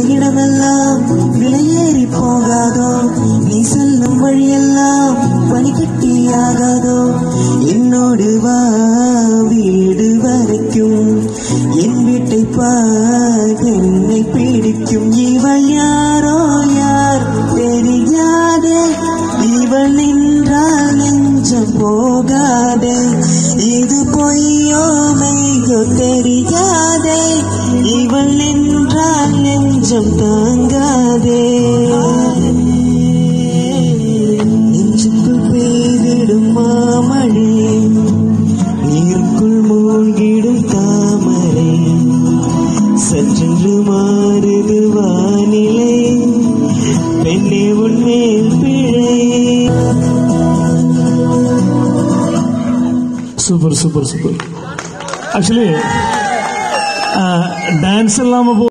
இடமெல்லாம் விலையேறி போகாதோ நீ செல்லும் வழியெல்லாம் பனிக்கட்டியாகாதோ என்னோடு வா வீடு வரைக்கும் என் வீட்டை பார் என்னை பிடிக்கும் இவள் யாரோ யார் தெரியாதே இவள் நின்றால் நெஞ்சம் போகாதே இது பொய்யோ மெய்யோ தெரியாதே இவள் நின்றால் நெஞ்சம் தாங்காதே நெஞ்சுக்குள் பெய்திடும் மாமழை நீருக்குள் மூழ்கிடும் தாமரை சற்றென்று மாறுது வானிலை பெண்ணே உன்மேல் பிழை super super super actually dance இல்லாம போ